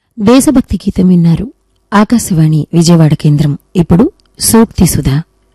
దేశభక్తి గీతం విన్నారు ఆకాశవాణి విజయవాడ కేంద్రం ఇప్పుడు సూక్తి సుధా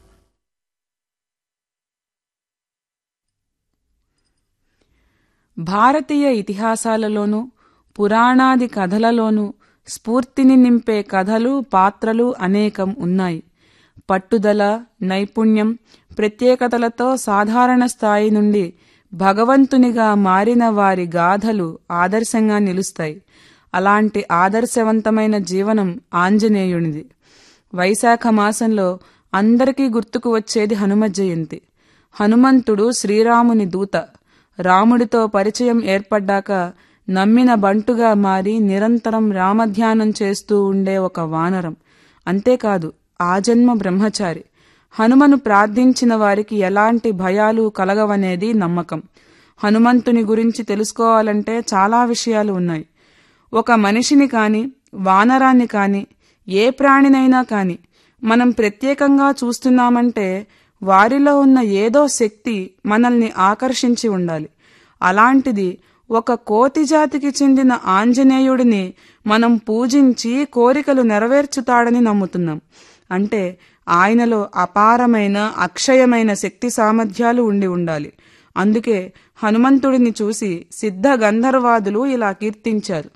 భారతీయ ఇతిహాసాలలోనూ పురాణాది కథలలోనూ స్ఫూర్తిని నింపే కథలు పాత్రలు అనేకం ఉన్నాయి పట్టుదల నైపుణ్యం ప్రత్యేకతలతో సాధారణ స్థాయి నుండి భగవంతునిగా మారిన వారి గాథలు ఆదర్శంగా నిలుస్తాయి అలాంటి ఆదర్శవంతమైన జీవనం ఆంజనేయునిది వైశాఖ మాసంలో అందరికీ గుర్తుకు వచ్చేది హనుమ జయంతి హనుమంతుడు శ్రీరాముని దూత రాముడితో పరిచయం ఏర్పడ్డాక నమ్మిన బంటుగా మారి నిరంతరం రామధ్యానం చేస్తూ ఉండే ఒక వానరం అంతేకాదు ఆజన్మ బ్రహ్మచారి హనుమను ప్రార్థించిన వారికి ఎలాంటి భయాలు కలగవనేది నమ్మకం హనుమంతుని గురించి తెలుసుకోవాలంటే చాలా విషయాలు ఉన్నాయి ఒక మనిషిని కాని వానరాన్ని కాని ఏ ప్రాణినైనా కాని మనం ప్రత్యేకంగా చూస్తున్నామంటే వారిలో ఉన్న ఏదో శక్తి మనల్ని ఆకర్షించి ఉండాలి అలాంటిది ఒక కోతి జాతికి చెందిన ఆంజనేయుడిని మనం పూజించి కోరికలు నెరవేర్చుతాడని నమ్ముతున్నాం అంటే ఆయనలో అపారమైన అక్షయమైన శక్తి సామర్థ్యాలు ఉండి ఉండాలి అందుకే హనుమంతుడిని చూసి సిద్ధ గంధర్వాదులు ఇలా కీర్తించారు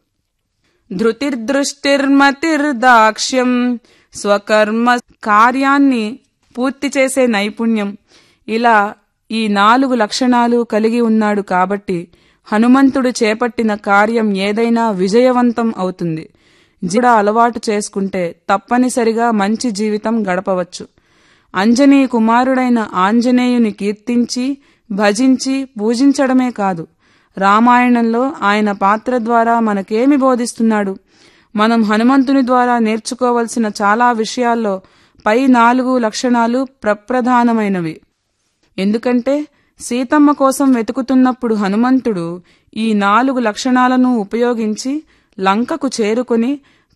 ధృతిర్దృష్టిర్మతిర్దాక్ష్యం స్వకర్మ కార్యాన్ని పూర్తి చేసే నైపుణ్యం ఇలా ఈ నాలుగు లక్షణాలు కలిగి ఉన్నాడు కాబట్టి హనుమంతుడు చేపట్టిన కార్యం ఏదైనా విజయవంతం అవుతుంది జీడ అలవాటు చేసుకుంటే తప్పనిసరిగా మంచి జీవితం గడపవచ్చు అంజనీ కుమారుడైన ఆంజనేయుని కీర్తించి భజించి పూజించడమే కాదు రామాయణంలో ఆయన పాత్ర ద్వారా మనకేమి బోధిస్తున్నాడు మనం హనుమంతుని ద్వారా నేర్చుకోవలసిన చాలా విషయాల్లో పై నాలుగు లక్షణాలు ప్రప్రధానమైనవి ఎందుకంటే సీతమ్మ కోసం వెతుకుతున్నప్పుడు హనుమంతుడు ఈ నాలుగు లక్షణాలను ఉపయోగించి లంకకు చేరుకుని